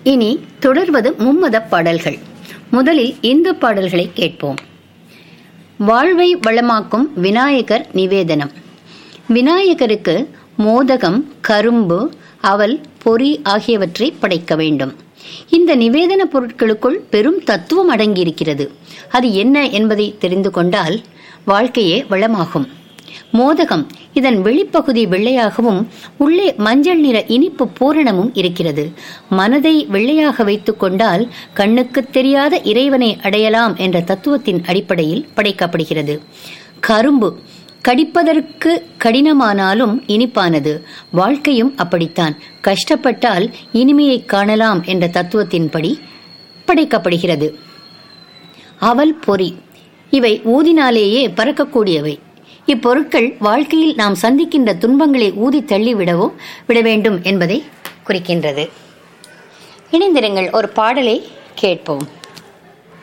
இனி தொடர்வது மும்மத பாடல்கள் முதலில் இந்த பாடல்களை கேட்போம் வாழ்வை வளமாக்கும் விநாயகர் நிவேதனம் விநாயகருக்கு மோதகம் கரும்பு அவல் பொறி ஆகியவற்றை படைக்க வேண்டும் இந்த நிவேதன பொருட்களுக்குள் பெரும் தத்துவம் அடங்கியிருக்கிறது அது என்ன என்பதை தெரிந்து கொண்டால் வாழ்க்கையே வளமாகும் மோதகம் இதன் வெளிப்பகுதி வெள்ளையாகவும் உள்ளே மஞ்சள் நிற இனிப்பு பூரணமும் இருக்கிறது மனதை வெள்ளையாக வைத்துக் கொண்டால் கண்ணுக்கு தெரியாத இறைவனை அடையலாம் என்ற தத்துவத்தின் அடிப்படையில் படைக்கப்படுகிறது கரும்பு கடிப்பதற்கு கடினமானாலும் இனிப்பானது வாழ்க்கையும் அப்படித்தான் கஷ்டப்பட்டால் இனிமையை காணலாம் என்ற தத்துவத்தின்படி படைக்கப்படுகிறது அவல் பொறி இவை ஊதினாலேயே பறக்கக்கூடியவை இப்பொருட்கள் வாழ்க்கையில் நாம் சந்திக்கின்ற துன்பங்களை ஊதி தள்ளி விடவோ விட வேண்டும் என்பதை குறிக்கின்றது இணைந்திருங்கள் ஒரு பாடலை கேட்போம்